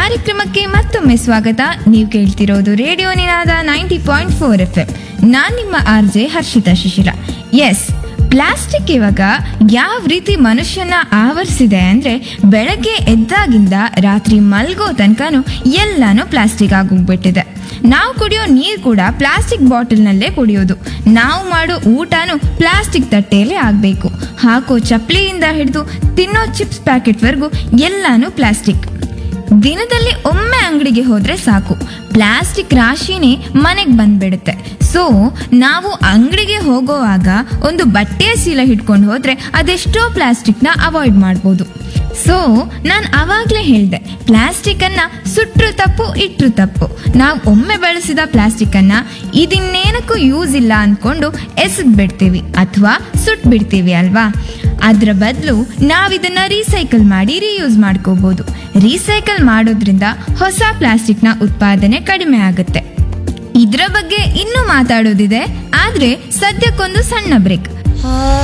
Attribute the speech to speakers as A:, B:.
A: ಕಾರ್ಯಕ್ರಮಕ್ಕೆ ಮತ್ತೊಮ್ಮೆ ಸ್ವಾಗತ ನೀವು ಕೇಳ್ತಿರೋದು radio Ninaada ninety point four F M ನಾನ್ ನಿಮ್ಮ R J Harshitha Shishira yes plastic ಇವಾಗ ಯಾವ ರೀತಿ ಮನುಷ್ಯನ ಆವರಿಸಿದೆ ಅಂದ್ರೆ ಬೆಳಗ್ಗೆ ಎದ್ದಾಗಿಂದ ರಾತ್ರಿ ಮಲ್ಗೋ ತನಕನೂ ಎಲ್ಲಾನು ಪ್ಲಾಸ್ಟಿಕ್ ಆಗೋಗ್ಬಿಟ್ಟಿದೆ ನಾವು ಕುಡಿಯೋ ನೀರು ಕೂಡ ಪ್ಲಾಸ್ಟಿಕ್ ಬಾಟಲ್ನಲ್ಲೇ ಕುಡಿಯೋದು ನಾವು ಮಾಡೋ ಊಟನೂ ಪ್ಲಾಸ್ಟಿಕ್ ತಟ್ಟೆಯಲ್ಲೇ ಆಗಬೇಕು ಹಾಕೋ ಚಪ್ಪಲಿಯಿಂದ ಹಿಡಿದು ತಿನ್ನೋ ಚಿಪ್ಸ್ ಪ್ಯಾಕೆಟ್ವರೆಗೂ ಎಲ್ಲಾನು ಪ್ಲಾಸ್ಟಿಕ್ ದಿನದಲ್ಲಿ ಒಮ್ಮೆ ಅಂಗಡಿಗೆ ಹೋದ್ರೆ ಸಾಕು ಪ್ಲಾಸ್ಟಿಕ್ ರಾಶಿನೇ ಮನೆಗೆ ಬಂದ್ಬಿಡುತ್ತೆ ಸೊ ನಾವು ಅಂಗಡಿಗೆ ಹೋಗೋವಾಗ ಒಂದು ಬಟ್ಟೆಯ ಚೀಲ ಹಿಡ್ಕೊಂಡು ಹೋದ್ರೆ ಅದೆಷ್ಟೋ ಪ್ಲಾಸ್ಟಿಕ್ನ ಅವಾಯ್ಡ್ ಮಾಡ್ಬೋದು ಸೊ ನಾನು ಅವಾಗಲೇ ಹೇಳಿದೆ ಪ್ಲಾಸ್ಟಿಕ್ ಅನ್ನ ಸುಟ್ರು ತಪ್ಪು ಇಟ್ರು ತಪ್ಪು ನಾವು ಒಮ್ಮೆ ಬಳಸಿದ ಪ್ಲಾಸ್ಟಿಕ್ ಅನ್ನ ಇದಿನ್ನೇನಕ್ಕೂ ಯೂಸ್ ಇಲ್ಲ ಅಂದ್ಕೊಂಡು ಎಸೆದ್ ಬಿಡ್ತೀವಿ ಅಥವಾ ಸುಟ್ ಬಿಡ್ತೀವಿ ಅಲ್ವಾ ಅದರ ಬದಲು ನಾವಿದನ್ನ ರೀಸೈಕಲ್ ಮಾಡಿ ರೀಯೂಸ್ ಮಾಡ್ಕೋಬಹುದು ರೀಸೈಕಲ್ ಮಾಡೋದ್ರಿಂದ ಹೊಸ ಪ್ಲಾಸ್ಟಿಕ್ನ ಉತ್ಪಾದನೆ ಕಡಿಮೆ ಆಗುತ್ತೆ ಇದರ ಬಗ್ಗೆ ಇನ್ನೂ ಮಾತಾಡೋದಿದೆ ಆದ್ರೆ ಸದ್ಯಕ್ಕೊಂದು ಸಣ್ಣ ಬ್ರೇಕ್